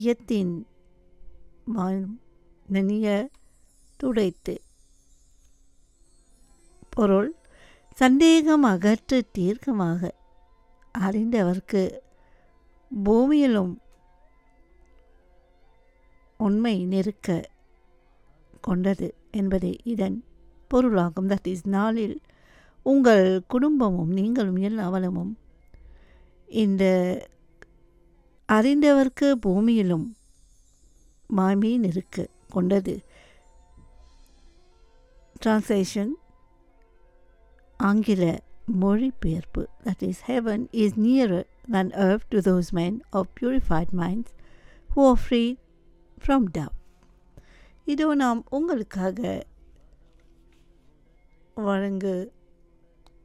யத்தின் வாழும் நனிய துடைத்து பொருள் சந்தேகம் அகற்று தீர்க்கமாக அறிந்தவர்க்கு பூமியிலும் உண்மை நெருக்க கொண்டது என்பதே இதன் பொருளாகும் தட் இஸ் நாளில் உங்கள் குடும்பமும் நீங்களும் எல்லா வளமும் இந்த அறிந்தவர்க்கு பூமியிலும் மாமீன் இருக்க கொண்டது டிரான்ஸ்லேஷன் ஆங்கில மொழிபெயர்ப்பு that is heaven is nearer than earth to those men of purified minds who are freed from doubt. இதோ நாம் உங்களுக்காக வழங்கு